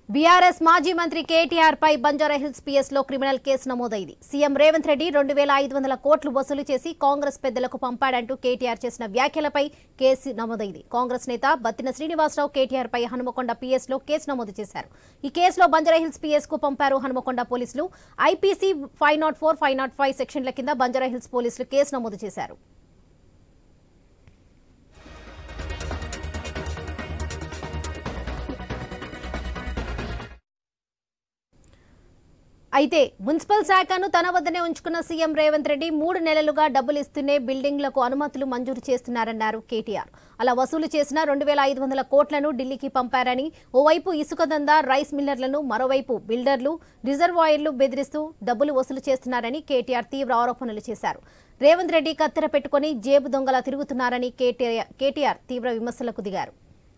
BRS మాజీ మంత్రి కేటీఆర్ పై బంజారాహిల్స్ పిఎస్ లో క్రిమినల్ కేసు నమోదైంది సీఎం రేవంత్ రెడ్డి రెండు వేల ఐదు వందల కోట్లు వసూలు చేసి కాంగ్రెస్ పెద్దలకు పంపాడంటూ కేటీఆర్ చేసిన వ్యాఖ్యలపై కేసు నమోదైంది కాంగ్రెస్ నేత బత్తిన శ్రీనివాసరావు కేటీఆర్ పై హనుమకొండ పిఎస్ లో కేసు నమోదు చేశారు ఈ కేసులో బంజారాహిల్స్ పిఎస్ కు పంపారు హనుమకొండ పోలీసులు IPC five not four five not five సెక్షన్ల కింద బంజారాహిల్స్ పోలీసులు కేసు నమోదు చేశారు అయితే మున్సిపల్ శాఖను తన వద్దనే ఉంచుకున్న సీఎం రేవంత్ రెడ్డి మూడు నెలలుగా డబ్బులు ఇస్తూనే బిల్డింగ్లకు అనుమతులు మంజూరు చేస్తున్నారన్నారు కేటీఆర్ అలా వసూలు చేసిన రెండు వేల ఐదు వందల కోట్లను ఢిల్లీకి పంపారని ఓవైపు ఇసుక దందా రైస్ మిల్లర్లను మరోవైపు బిల్డర్లు రిజర్వాయర్లు బెదిరిస్తూ డబ్బులు వసూలు చేస్తున్నారని కేటీఆర్ తీవ్ర ఆరోపణలు చేశారు రేవంత్ రెడ్డి కత్తెర పెట్టుకుని జేబు దొంగలా తిరుగుతున్నారని కేటీఆర్ కేటీఆర్ తీవ్ర విమర్శలకు దిగారు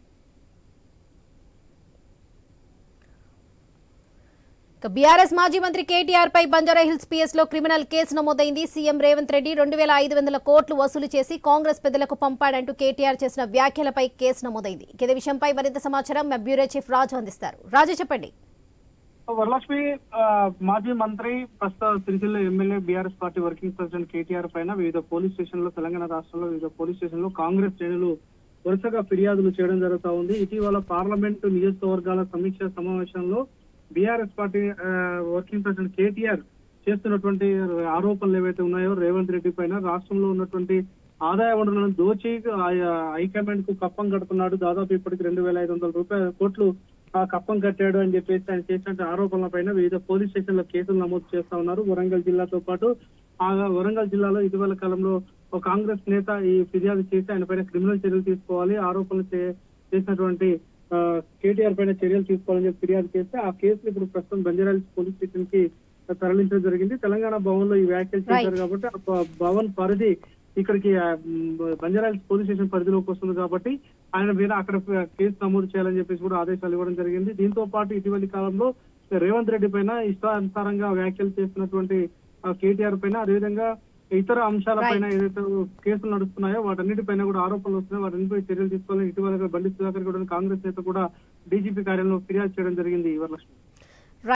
ఇక బీఆర్ఎస్ మాజీ మంత్రి కేటీఆర్ పై బంజారాహిల్స్ పిఎస్ లో క్రిమినల్ కేసు నమోదైంది సీఎం రేవంత్ రెడ్డి రెండు వేల ఐదు వందల కోట్లు వసూలు చేసి కాంగ్రెస్ పెద్దలకు పంపాడంటూ కేటీఆర్ చేసిన వ్యాఖ్యలపై కేసు నమోదైంది ఇదే విషయంపై మరింత సమాచారం మా బ్యూరో చీఫ్ రాజు అందిస్తారు రాజు చెప్పండి వరలక్ష్మి ఆ, మాజీ మంత్రి ప్రస్తుత Sircilla MLA BRS party working president KTR పైన వివిధ పోలీస్ స్టేషన్లో తెలంగాణ రాష్ట్రంలో వివిధ పోలీస్ స్టేషన్లో కాంగ్రెస్ శ్రేణులు వరుసగా ఫిర్యాదులు చేయడం జరుగుతా ఉంది ఇటీవల పార్లమెంటు నియోజకవర్గాల సమీక్ష సమావేశంలో బీఆర్ఎస్ పార్టీ ఆ, వర్కింగ్ ప్రెసిడెంట్ కేటీఆర్ చేస్తున్నటువంటి ఆరోపణలు ఏవైతే ఉన్నాయో రేవంత్ రెడ్డి పైన రాష్ట్రంలో ఉన్నటువంటి ఆదాయ వనరులను దోచి ఆయా హైకమాండ్ కు కప్పం కడుతున్నాడు దాదాపు ఇప్పటికి రెండు వేల ఐదు వందల రూపాయల కోట్లు ఆ కప్పం కట్టాడు అని చెప్పేసి ఆయన చేసిన ఆరోపణల పైన వివిధ పోలీస్ స్టేషన్ల కేసులు నమోదు చేస్తా ఉన్నారు వరంగల్ జిల్లాతో పాటు ఆ వరంగల్ జిల్లాలో ఇటీవల కాలంలో ఒక కాంగ్రెస్ నేత ఈ ఫిర్యాదు చేసి ఆయన పైన క్రిమినల్ చర్యలు తీసుకోవాలి ఆరోపణలు చే- చేసినటువంటి ఆ, కేటీఆర్ పైన చర్యలు తీసుకోవాలని చెప్పి ఫిర్యాదు చేస్తే ఆ కేసులు ఇప్పుడు ప్రస్తుతం బంజారాహిల్స్ పోలీస్ స్టేషన్ కి తరలించడం జరిగింది తెలంగాణ భవన్ లో ఈ వ్యాఖ్యలు చేశారు కాబట్టి ఆ భ- భవన్ పరిధి ఇక్కడికి ఆ, మ్, బంజారాహిల్స్ పోలీస్ స్టేషన్ పరిధిలోకి వస్తుంది కాబట్టి ఆయన మీద అక్కడ కేసు నమోదు చేయాలని చెప్పేసి కూడా ఆదేశాలు ఇవ్వడం జరిగింది దీంతో పాటు ఇటీవలి కాలంలో రేవంత్ రెడ్డి పైన ఇష్టానుసారంగా వ్యాఖ్యలు చేస్తున్నటువంటి ఆ, కేటీఆర్ పైన అదేవిధంగా ఇతర అంశాల పైన ఏదైతే కేసులు నడుస్తున్నాయో వాటన్నిటిపైన కూడా ఆరోపణలు వస్తున్నాయి వాటన్నిటిపై చర్యలు తీసుకోవాలని ఇటీవల బండి సుధాకర్ కూడా కాంగ్రెస్ నేత కూడా డీజీపీ కార్యాలయంలో ఫిర్యాదు చేయడం జరిగింది వరలక్ష్మి